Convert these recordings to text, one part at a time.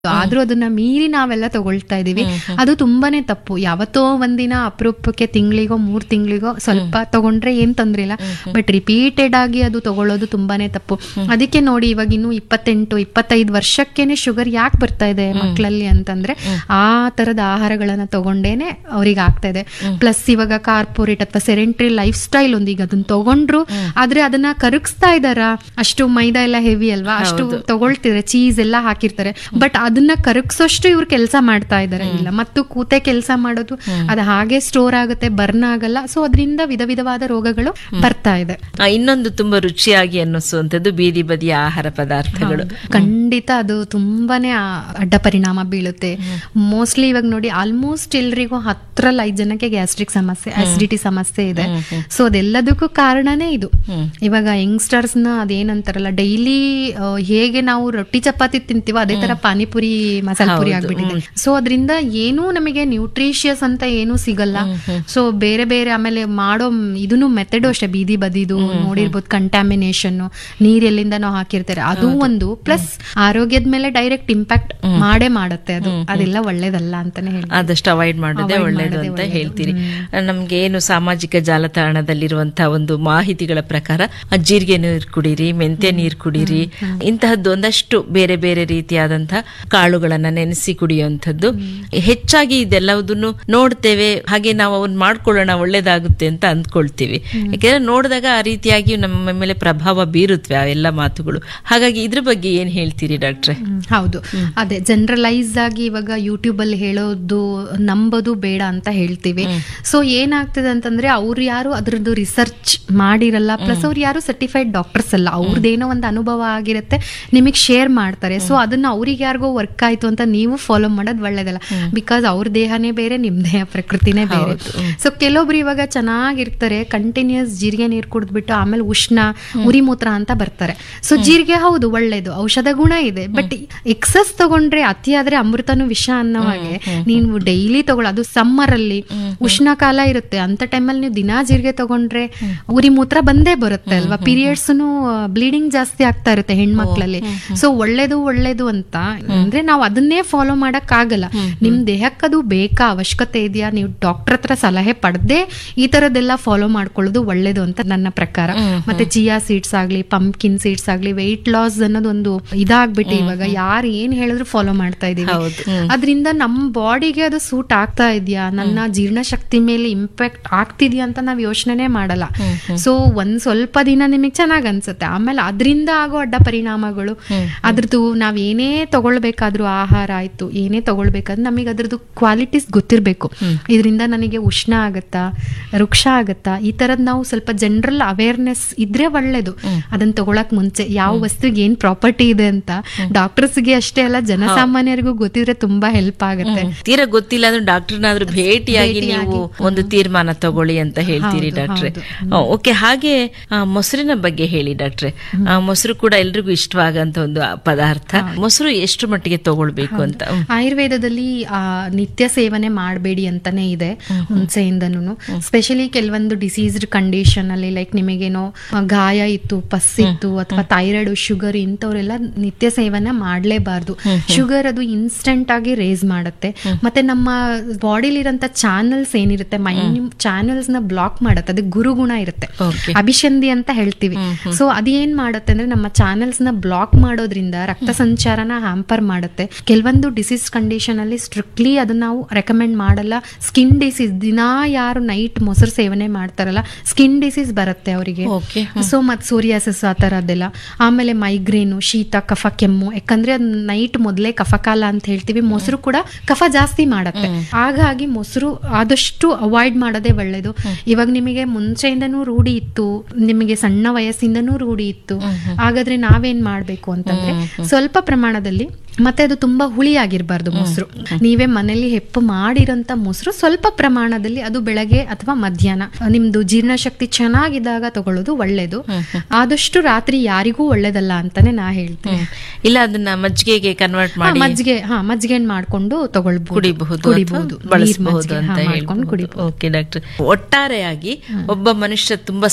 ಆದ್ರೂ ಅದನ್ನ ಮೀರಿ ನಾವೆಲ್ಲ ತಗೊಳ್ತಾ ಇದೀವಿ ಅದು ತುಂಬಾನೇ ತಪ್ಪು ಯಾವತ್ತೋ ಒಂದಿನ ಅಪರೂಪಕ್ಕೆ ತಿಂಗಳಿಗೋ ಮೂರ್ ತಿಂಗಳಿಗೋ ಸ್ವಲ್ಪ ತಗೊಂಡ್ರೆ ಏನ್ ತೊಂದ್ರೆ ಇಲ್ಲ ಬಟ್ ರಿಪೀಟೆಡ್ ಆಗಿ ಅದು ತಗೊಳ್ಳೋದು ತುಂಬಾನೇ ತಪ್ಪು ಅದಕ್ಕೆ ನೋಡಿ ಇವಾಗ ಇನ್ನು ಇಪ್ಪತ್ತೆಂಟು ಇಪ್ಪತ್ತೈದು ವರ್ಷಕ್ಕೇನೆ ಶುಗರ್ ಯಾಕೆ ಬರ್ತಾ ಇದೆ ಮಕ್ಕಳಲ್ಲಿ ಅಂತಂದ್ರೆ ಆ ತರದ ಆಹಾರಗಳನ್ನ ತಗೊಂಡೇನೆ ಅವ್ರಿಗೆ ಆಗ್ತಾ ಇದೆ ಪ್ಲಸ್ ಇವಾಗ ಕಾರ್ಪೊರೇಟ್ ಅಥವಾ ಸೆರೆಂಟ್ರಿ ಲೈಫ್ ಸ್ಟೈಲ್ ಒಂದು ಈಗ ಅದನ್ನ ತಗೊಂಡ್ರು ಆದ್ರೆ ಅದನ್ನ ಕರಗಿಸ್ತಾ ಇದಾರ ಅಷ್ಟು ಮೈದಾ ಎಲ್ಲ ಹೆವಿ ಅಲ್ವಾ ಅಷ್ಟು ತಗೊಳ್ತಿದ್ರೆ ಚೀಸ್ ಎಲ್ಲ ಹಾಕಿರ್ತಾರೆ ಬಟ್ ಅದನ್ನ ಕರಗಿಸೋಷ್ಟು ಇವ್ರು ಕೆಲಸ ಮಾಡ್ತಾ ಇದಾರೆ ಇಲ್ಲ ಮತ್ತು ಕೂತೆ ಕೆಲಸ ಮಾಡೋದು ಅದು ಹಾಗೆ ಸ್ಟೋರ್ ಆಗುತ್ತೆ ಬರ್ನ್ ಆಗಲ್ಲ ಸೊ ಅದರಿಂದ ವಿಧ ವಿಧವಾದ ರೋಗಗಳು ಬರ್ತಾ ಇದೆ ಆ, ಇನ್ನೊಂದು ತುಂಬಾ ರುಚಿಯಾಗಿ ಅನ್ನಿಸುವಂತದ್ದು ಬೀದಿ ಬದಿಯ ಆಹಾರ ಪದಾರ್ಥಗಳು ಖಂಡಿತ ಅದು ತುಂಬಾನೇ ಆ ಅಡ್ಡ ಪರಿಣಾಮ ಬೀಳುತ್ತೆ ಮೋಸ್ಟ್ಲಿ ಇವಾಗ ನೋಡಿ ಆಲ್ಮೋಸ್ಟ್ ಎಲ್ರಿಗೂ ಹತ್ತರಲ್ಲಿ ಐದು ಜನಕ್ಕೆ ಗ್ಯಾಸ್ಟ್ರಿಕ್ ಸಮಸ್ಯೆ ಅಸಿಡಿಟಿ ಸಮಸ್ಯೆ ಇದೆ ಸೊ ಅದೆಲ್ಲದಕ್ಕೂ ಕಾರಣನೇ ಇದು ಇವಾಗ ಯಂಗ್ಸ್ಟರ್ಸ್ ನ ಅದೇನಂತಾರಲ್ಲ ಡೈಲಿ ಹೇಗೆ ನಾವು ರೊಟ್ಟಿ ಚಪಾತಿ ತಿಂತೀವೋ ಅದೇ ತರ ಪಾನಿಪುರಿ ಮಸಾಲೆ ಪುರಿ ಆಗ್ಬಿಟ್ಟಿದೆ ಸೊ ಅದರಿಂದ ಏನೂ ನಮಗೆ ನ್ಯೂಟ್ರಿಷಿಯಸ್ ಅಂತ ಏನೂ ಸಿಗಲ್ಲ ಸೊ ಬೇರೆ ಬೇರೆ ಆಮೇಲೆ ಮಾಡೋ ಇದನ್ನು ಮೆಥಡು ಅಷ್ಟೇ ಬೀದಿ ಬದಿದು ನೋಡಿರ್ಬೋದು ಕಂಟ್ಯಾಮಿನೇಷನ್ ನೀರ್ ಎಲ್ಲಿಂದ ನಾವು ಹಾಕಿರ್ತಾರೆ ಅದು ಒಂದು ಪ್ಲಸ್ ಆರೋಗ್ಯದ ಮೇಲೆ ಡೈರೆಕ್ಟ್ ಇಂಪ್ಯಾಕ್ಟ್ ಮಾಡೇ ಮಾಡುತ್ತೆ ಅದು ಅದೆಲ್ಲ ಒಳ್ಳೇದಲ್ಲ ಅಂತಾನೆ ಹೇಳಿ ಆದಷ್ಟು ಅವಾಯ್ಡ್ ಮಾಡೋದೇ Avoid ಒಳ್ಳೇದು ಮಾಡೋದೇ ಅಂತ ಒಳ್ಳೇದು. ಹೇಳ್ತೀರಿ ನಮ್ಗೆ ಏನು ಸಾಮಾಜಿಕ ಜಾಲತಾಣದಲ್ಲಿರುವಂತಹ ಒಂದು ಮಾಹಿತಿಗಳ ಪ್ರಕಾರ ಆ, ಜೀರಿಗೆ ನೀರು ಕುಡೀರಿ ಮೆಂತ್ಯ ನೀರು ಕುಡೀರಿ ಇಂತಹದ್ದು ಒಂದಷ್ಟು ಬೇರೆ ಬೇರೆ ರೀತಿಯಾದಂತಹ ಕಾಳುಗಳನ್ನ ನೆನೆಸಿ ಕುಡಿಯುವಂಥದ್ದು ಹೆಚ್ಚಾಗಿ ಇದೆಲ್ಲವುದನ್ನು ನೋಡ್ತೇವೆ ಹಾಗೆ ನಾವು ಅವನ್ನ ಮಾಡ್ಕೊಳ್ಳೋಣ ಒಳ್ಳೇದಾಗುತ್ತೆ ಅಂತ ಅಂದ್ಕೊಳ್ತೀವಿ ಯಾಕೆಂದ್ರೆ ನೋಡಿದಾಗ ಆ ರೀತಿಯಾಗಿ ನಮ್ಮ ಮೇಲೆ ಪ್ರಭಾವ ಬೀರುತ್ತವೆ ಆ ಎಲ್ಲ ಮಾತುಗಳು ಹಾಗಾಗಿ ಇದ್ರ ಬಗ್ಗೆ ಏನ್ ಹೇಳ್ತೀರಿ ಡಾಕ್ಟ್ರೆ ಹ್ಮ್, ಹೌದು ಅದೇ ಜನರಲೈಸ್ ಆಗಿ ಇವಾಗ ಯೂಟ್ಯೂಬ್ ಅಲ್ಲಿ ಹೇಳೋದು ನಂಬೋದು ಬೇಡ ಅಂತ ಹೇಳ್ತೀವಿ ಸೊ ಏನಾಗ್ತದೆ ಅಂತಂದ್ರೆ ಅವ್ರು ಯಾರು ಅದ್ರದ್ದು ರಿಸರ್ಚ್ ಮಾಡಿರಲ್ಲ ಪ್ಲಸ್ ಅವ್ರು ಯಾರು ಸರ್ಟಿಫೈಡ್ ಡಾಕ್ಟರ್ಸ್ ಅಲ್ಲ ಅವ್ರದ್ದೇನೋ ಒಂದು ಅನುಭವ ಆಗಿರುತ್ತೆ ನಿಮಗೆ ಶೇರ್ ಮಾಡ್ತಾರೆ ಸೊ ಅದನ್ನ ಅವ್ರಿಗೆ ಯಾರಿಗೋ ವರ್ಕ್ ಆಯ್ತು ಅಂತ ನೀವು ಫಾಲೋ ಮಾಡೋದು ಒಳ್ಳೇದಲ್ಲ ಬಿಕಾಸ್ ಅವ್ರ ದೇಹನೇ ಬೇರೆ ನಿಮ್ ದೇಹ ಪ್ರಕೃತಿನೇ ಬೇರೆ ಸೊ ಕೆಲವೊಬ್ರು ಇವಾಗ ಚೆನ್ನಾಗಿರ್ತಾರೆ ಕಂಟಿನ್ಯೂಸ್ ಜೀರಿಗೆ ನೀರು ಕುಡಿದ್ಬಿಟ್ಟು ಆಮೇಲೆ ಉಷ್ಣ ಉರಿಮೂತ್ರ ಅಂತ ಬರ್ತಾರೆ ಸೊ ಜೀರಿಗೆ ಹೌದು ಒಳ್ಳೇದು ಔಷಧ ಗುಣ ಇದೆ ಬಟ್ ಎಕ್ಸಸ್ ತಗೊಂಡ್ರೆ ಅತಿ ಆದ್ರೆ ಅಮೃತನು ವಿಷ ಅನ್ನೋ ಹಾಗೆ ನೀವು ಡೈಲಿ ತಗೊಳ್ಳ ಅದು ಸಮ್ಮರ್ ಅಲ್ಲಿ ಉಷ್ಣ ಕಾಲ ಇರುತ್ತೆ ಅಂತ ಟೈಮಲ್ಲಿ ನೀವು ದಿನಾ ಜೀರಿಗೆ ತಗೊಂಡ್ರೆ ಉರಿಮೂತ್ರ ಬಂದೇ ಬರುತ್ತೆ ಅಲ್ವಾ ಪೀರಿಯಡ್ಸ್ ಬ್ಲೀಡಿಂಗ್ ಜಾಸ್ತಿ ಆಗ್ತಾ ಇರುತ್ತೆ ಹೆಣ್ಮಕ್ಳಲ್ಲಿ ಸೊ ಒಳ್ಳೇದು ಒಳ್ಳೇದು ಅಂತ ಅಂದ್ರೆ ನಾವು ಅದನ್ನೇ ಫಾಲೋ ಮಾಡಕ್ ಆಗಲ್ಲ ನಿಮ್ ದೇಹಕ್ಕದು ಬೇಕಾ ಅವಶ್ಯಕತೆ ಇದೆಯಾ ನೀವು ಡಾಕ್ಟರ್ ಹತ್ರ ಸಲಹೆ ಪಡೆದೇ ಈ ತರದೆಲ್ಲ ಫಾಲೋ ಮಾಡ್ಕೊಳ್ಳೋದು ಒಳ್ಳೇದು ಅಂತ ನನ್ನ ಪ್ರಕಾರ ಮತ್ತೆ ಚಿಯಾ ಸೀಡ್ಸ್ ಆಗ್ಲಿ ಪಂಪ್ಕಿನ್ ಸೀಡ್ಸ್ ಆಗ್ಲಿ ವೆಯ್ಟ್ ಲಾಸ್ ಅನ್ನೋದು ಒಂದು ಇದಾಗ್ಬಿಟ್ಟು ಇವಾಗ ಯಾರು ಏನ್ ಹೇಳಿದ್ರು ಫಾಲೋ ಮಾಡ್ತಾ ಇದೀವಿ ಹೌದು. ಅದರಿಂದ ನಮ್ಮ ಬಾಡಿಗೆ ಅದು ಸೂಟ್ ಆಗ್ತಾ ಇದೆಯಾ ನನ್ನ ಜೀರ್ಣಶಕ್ತಿ ಮೇಲೆ ಇಂಪ್ಯಾಕ್ಟ್ ಆಗ್ತಿದ್ಯಾ ಅಂತ ನಾವ್ ಯೋಚನೆ ಮಾಡಲ್ಲ ಸೊ ಒಂದ್ ಸ್ವಲ್ಪ ದಿನ ನಿಮಗೆ ಚೆನ್ನಾಗ್ ಅನ್ಸುತ್ತೆ ಆಮೇಲೆ ಅದರಿಂದ ಆಗೋ ಅಡ್ಡ ಪರಿಣಾಮಗಳು ಅದ್ರದ್ದು ನಾವ್ ಏನೇ ತಗೊಳ್ಬೇಕಾದ್ರೂ ಆಹಾರ ಆಯ್ತು ಏನೇ ತಗೊಳ್ಬೇಕಾದ್ರೂ ನಮಗೆ ಅದ್ರದ್ದು ಕ್ವಾಲಿಟೀಸ್ ಗೊತ್ತಿರ್ಬೇಕು ಇದರಿಂದ ನನಗೆ ಉಷ್ಣ ಆಗತ್ತಾ ವೃಕ್ಷ ಆಗತ್ತಾ ಈ ತರದ್ ನಾವು ಸ್ವಲ್ಪ ಜನರಲ್ ಅವೇರ್ನೆಸ್ ಇದ್ರೆ ಒಳ್ಳೇದು ಅದನ್ನ ತಗೊಳಕ್ ಮುಂಚೆ ಯಾವ ವಸ್ತುಗೆ ಏನ್ ಪ್ರಾಪರ್ಟಿ ಇದೆ ಅಂತ ಡಾಕ್ಟರ್ಸ್ಗೆ ಅಷ್ಟೇ ಅಲ್ಲ ಜನಸಾಮಾನ್ಯರಿಗೂ ಗೊತ್ತಿದ್ರೆ ತುಂಬಾ ಹೆಲ್ಪ್ ಆಗುತ್ತೆ ತೀರಾ ಗೊತ್ತಿಲ್ಲ ಅಂದ್ರೆ ಡಾಕ್ಟರ್ನಾದ್ರೂ ಭೇಟಿಯಾಗಿ ನೀವು ಒಂದು ತೀರ್ಮಾನ ತಗೊಳ್ಳಿ ಅಂತ ಹೇಳ್ತೀರಿ ಹೌದು, ಡಾಕ್ಟ್ರೆ ಹೌದು. ಓಕೆ ಹಾಗೆ ಆ, ಮೊಸರಿನ ಬಗ್ಗೆ ಹೇಳಿ ಡಾಕ್ಟ್ರೆ ಆ, ಮೊಸರು ಕೂಡ ಎಲ್ರಿಗೂ ಇಷ್ಟವಾಗಂತ ಒಂದು ಪದಾರ್ಥ ಮೊಸರು ಎಷ್ಟು ಮಟ್ಟಿಗೆ ತಗೊಳ್ಬೇಕು ಅಂತ ಹ್ಮ್. ಆಯುರ್ವೇದದಲ್ಲಿ ಆ ನಿತ್ಯ ಸೇವನೆ ಮಾಡಬೇಡಿ ಅಂತಾನೆ ಇದೆ ಹುಣಸೆಯಿಂದನು ಸ್ಪೆಷಲಿ ಕೆಲವೊಂದು ಡಿಸೀಸ್ಡ್ ಕಂಡೀಷನ್ ಅಲ್ಲಿ ಲೈಕ್ ನಿಮಗೇನೋ ಆ, ಗಾಯ ಇತ್ತು ಪಸ್ ಇತ್ತು ಅಥವಾ ಥೈರಾಯ್ಡ್ ಶುಗರ್ ಇಂಥವ್ರೆಲ್ಲ ನಿತ್ಯ ಸೇವನೆ ಮಾಡಲೇಬಾರ್ದು ಶುಗರ್ ಅದು ಇನ್ಸ್ಟೆಂಟ್ ಆಗಿ ರೇಸ್ ಮಾಡುತ್ತೆ ಮತ್ತೆ ನಮ್ಮ ಬಾಡಿಲಿರಂತ ಚಾನಲ್ಸ್ ಏನಿರುತ್ತೆ ಮೈನ್ಯೂ ಚಾನಲ್ಸ್ ನ ಬ್ಲಾಕ್ ಮಾಡುತ್ತೆ ಅದಕ್ಕೆ ಗುರುಗುಣ ಇರುತ್ತೆ Okay. ಅಭಿಷಂಧಿ ಅಂತ ಹೇಳ್ತೀವಿ ಸೊ ಅದೇನ್ ಮಾಡುತ್ತೆ ಅಂದ್ರೆ ನಮ್ಮ ಚಾನೆಲ್ಸ್ ನ ಬ್ಲಾಕ್ ಮಾಡೋದ್ರಿಂದ ರಕ್ತ ಸಂಚಾರನ ಹ್ಯಾಂಪರ್ ಮಾಡುತ್ತೆ ಕೆಲವೊಂದು ಡಿಸೀಸ್ ಕಂಡೀಷನ್ ಅಲ್ಲಿ ಸ್ಟ್ರಿಕ್ಟ್ಲಿ ಅದನ್ನ ನಾವು ರೆಕಮೆಂಡ್ ಮಾಡಲ್ಲ ಸ್ಕಿನ್ ಡಿಸೀಸ್ ದಿನಾ ಯಾರು ನೈಟ್ ಮೊಸರು ಸೇವನೆ ಮಾಡ್ತಾರಲ್ಲ ಸ್ಕಿನ್ ಡಿಸೀಸ್ ಬರುತ್ತೆ ಅವರಿಗೆ Okay. ಸೊ ಮತ್ ಸೋರಿಯಾಸಿಸ್ ಆ ಥರದ್ದೆಲ್ಲ ಆಮೇಲೆ ಮೈಗ್ರೇನು ಶೀತ ಕಫ ಕೆಮ್ಮು ಯಾಕಂದ್ರೆ ನೈಟ್ ಮೊದಲೇ ಕಫಕಾಲ ಅಂತ ಹೇಳ್ತೀವಿ ಮೊಸರು ಕೂಡ ಕಫ ಜಾಸ್ತಿ ಮಾಡತ್ತೆ ಹಾಗಾಗಿ ಮೊಸರು ಆದಷ್ಟು ಅವಾಯ್ಡ್ ಮಾಡೋದೇ ಒಳ್ಳೇದು ಇವಾಗ ನಿಮಗೆ ಮುಂಚೆಯಿಂದನೂ ರೂಢಿ ಇತ್ತು ನಿಮಗೆ ಸಣ್ಣ ವಯಸ್ಸಿಂದನೂ ರೂಢಿ ಇತ್ತು ಹಾಗಾದ್ರೆ ನಾವೇನ್ ಮಾಡ್ಬೇಕು ಅಂತಂದ್ರೆ ಸ್ವಲ್ಪ ಪ್ರಮಾಣದಲ್ಲಿ ಮತ್ತೆ ಅದು ತುಂಬಾ ಹುಳಿ ಆಗಿರಬಾರ್ದು ಮೊಸರು ನೀವೇ ಮನೇಲಿ ಹೆಪ್ಪು ಮಾಡಿರೋಂಥ ಮೊಸರು ಸ್ವಲ್ಪ ಪ್ರಮಾಣದಲ್ಲಿ ಅದು ಬೆಳಗ್ಗೆ ಅಥವಾ ಮಧ್ಯಾಹ್ನ ನಿಮ್ದು ಜೀರ್ಣಶಕ್ತಿ ಚೆನ್ನಾಗಿದ್ದಾಗ ತಗೊಳ್ಳೋದು ಒಳ್ಳೇದು ಆದಷ್ಟು ರಾತ್ರಿ ಯಾರಿಗೂ ಒಳ್ಳೇದಲ್ಲ ಅಂತಾನೆ ನಾ ಹೇಳ್ತೀನಿ ಇಲ್ಲ ಅದನ್ನ ಮಜ್ಜಿಗೆಗೆ ಕನ್ವರ್ಟ್ ಹಾ, ಮಾಡಿ ಮಜ್ಜಿಗೆ ಹಾ ಮಜ್ಜಿಗೆ ಮಾಡ್ಕೊಂಡು ತಗೊಳ್ಬಹುದು ಕುಡಿಬಹುದು ಕುಡಿಬಹುದು ಅಥವಾ ಬಳಸಬಹುದು ಅಂತ ಮಾಡ್ಕೊಂಡು ಹೇಳ್ಬೋದು ಕುಡಿಬಹುದು ಓಕೆ ಡಾಕ್ಟರ್ ಒಟ್ಟಾರೆಯಾಗಿ ಒಬ್ಬ ಮನುಷ್ಯ ತುಂಬಾ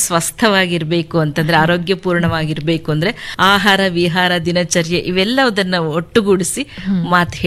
ಸ್ವಸ್ಥವಾಗಿರ್ಬೇಕು ಅಂತಂದ್ರೆ ಆರೋಗ್ಯಪೂರ್ಣವಾಗಿರ್ಬೇಕು ಅಂದ್ರೆ ಆಹಾರ ವಿಹಾರ ದಿನಚರ್ಯೆ ಇವೆಲ್ಲದನ್ನ ಒಟ್ಟುಗೂಡಿ ಒಂದುಗೂಡಿಸಿ ಮಾತು